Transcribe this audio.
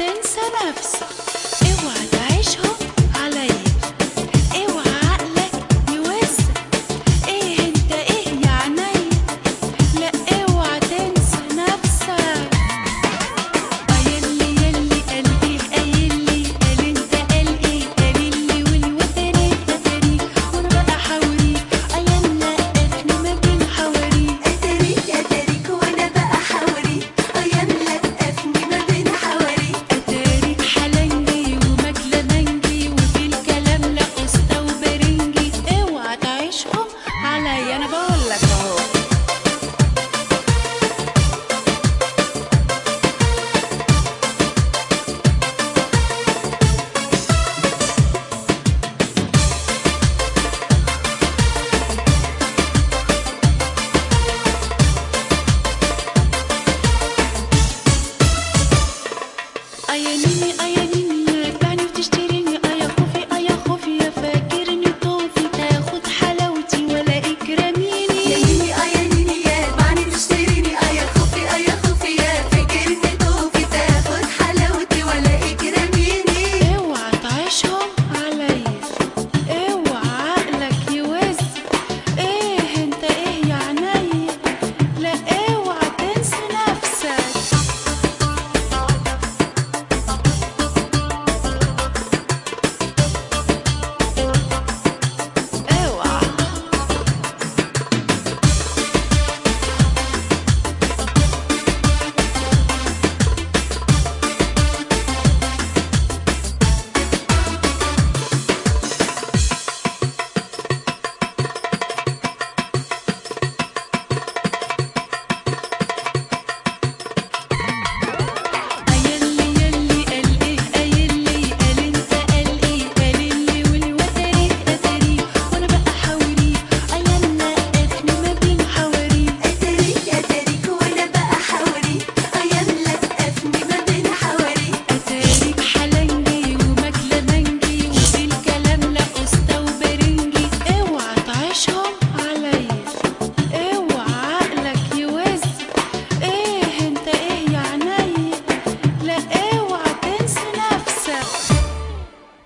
تنسى نفسك اوعى تعيشهم عليا اوعى عقلك يوسع ايه انت ايه يا عينيا لا اوعى تنسى نفسك اه يلي يلي قلبي قايلي قال انت قال ايه قاليلي واللي وتاني تتاريك وانا بقى حوريك اه يلا قفني ما بين حواريك اتاريك اتاريك وانا بقى حواريك ايامنا تقفني ما بين حواريك اتاريك حلنجي ومكلمنجي وفي الكلام لا قسطة وبرنجي اوعى تعيشهم عليا انا بقولك اهو ايانيني ايانيني